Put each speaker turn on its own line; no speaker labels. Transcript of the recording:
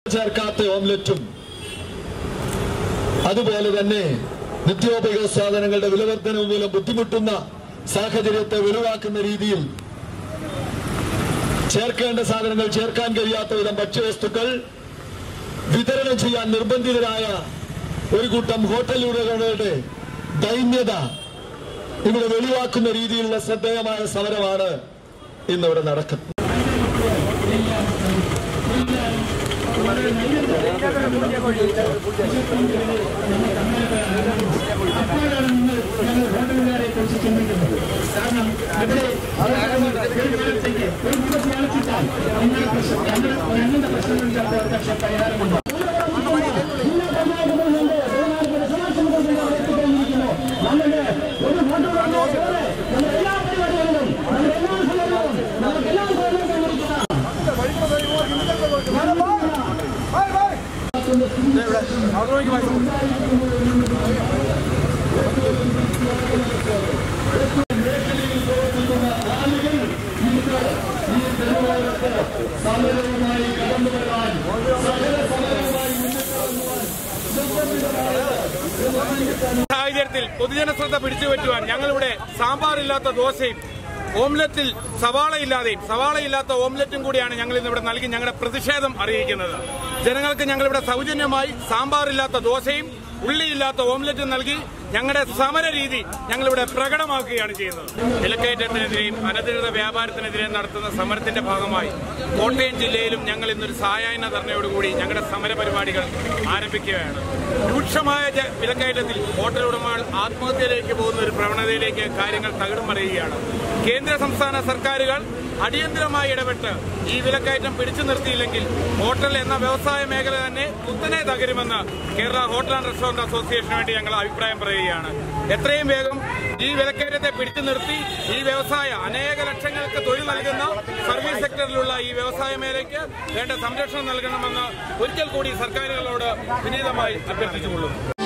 ചേർക്കാത്ത ഓംലറ്റും അതുപോലെ തന്നെ നിത്യോപയോഗ സാധനങ്ങളുടെ വിലവർദ്ധനവ് മൂലം ബുദ്ധിമുട്ടുന്ന സാഹചര്യത്തെ വെളിവാക്കുന്ന രീതിയിൽ ചേർക്കേണ്ട സാധനങ്ങൾ ചേർക്കാൻ കഴിയാത്ത വിധം ഭക്ഷ്യവസ്തുക്കൾ വിതരണം ചെയ്യാൻ നിർബന്ധിതരായ ഒരു കൂട്ടം ഹോട്ടൽ ഉടമകളുടെ ദൈന്യത ഇവിടെ വെളിവാക്കുന്ന രീതിയിലുള്ള ശ്രദ്ധേയമായ സമരമാണ് ഇന്നിവിടെ നടക്കുന്നത്
സാഹചര്യത്തിൽ പൊതുജന ശ്രദ്ധ പിടിച്ചുപറ്റുവാൻ ഞങ്ങളിവിടെ സാമ്പാറില്ലാത്ത ദോശയും ഓംലറ്റിൽ സവാളയില്ലാതെയും സവാളയില്ലാത്ത ഓംലറ്റും കൂടിയാണ് ഞങ്ങൾ ഇന്ന് ഇവിടെ നൽകി ഞങ്ങളുടെ പ്രതിഷേധം അറിയിക്കുന്നത് ജനങ്ങൾക്ക് ഞങ്ങളിവിടെ സൗജന്യമായി സാമ്പാറില്ലാത്ത ദോശയും ഉള്ളിയില്ലാത്ത ഓംലറ്റും നൽകി ഞങ്ങളുടെ സമര രീതി ഞങ്ങളിവിടെ പ്രകടമാക്കുകയാണ് ചെയ്യുന്നത് വിലക്കയറ്റത്തിനെതിരെയും അനധികൃത വ്യാപാരത്തിനെതിരെയും നടത്തുന്ന സമരത്തിന്റെ ഭാഗമായി കോട്ടയം ജില്ലയിലും ഞങ്ങൾ ഇന്നൊരു സായാഹ്ന ധർണയോടുകൂടി ഞങ്ങളുടെ സമര പരിപാടികൾ ആരംഭിക്കുകയാണ് രൂക്ഷമായ ജ- വിലക്കയറ്റത്തിൽ ഹോട്ടൽ ഉടമകൾ ആത്മഹത്യയിലേക്ക് പോകുന്ന ഒരു പ്രവണതയിലേക്ക് കാര്യങ്ങൾ തകിടം മറിയുകയാണ് കേന്ദ്ര സംസ്ഥാന സർക്കാരുകൾ അടിയന്തരമായി ഇടപെട്ട് ഈ വിലക്കയറ്റം പിടിച്ചു നിർത്തിയില്ലെങ്കിൽ ഹോട്ടൽ എന്ന വ്യവസായ മേഖല തന്നെ കുത്തനെ തകരുമെന്ന് കേരള ഹോട്ടൽ ആൻഡ് റെസ്റ്റോറന്റ് അസോസിയേഷന് വേണ്ടി ഞങ്ങൾ അഭിപ്രായം പറയുകയാണ് എത്രയും വേഗം ഈ വിലക്കയറ്റത്തെ പിടിച്ചു നിർത്തി ഈ വ്യവസായ അനേക ലക്ഷങ്ങൾക്ക് തൊഴിൽ നൽകുന്ന സർവീസ് സെക്ടറിലുള്ള ഈ വ്യവസായ മേഖലയ്ക്ക് വേണ്ട സംരക്ഷണം നൽകണമെന്ന് ഒരിക്കൽ കൂടി സർക്കാരുകളോട് വിനീതമായി അഭ്യർത്ഥിച്ചുകൊള്ളുന്നു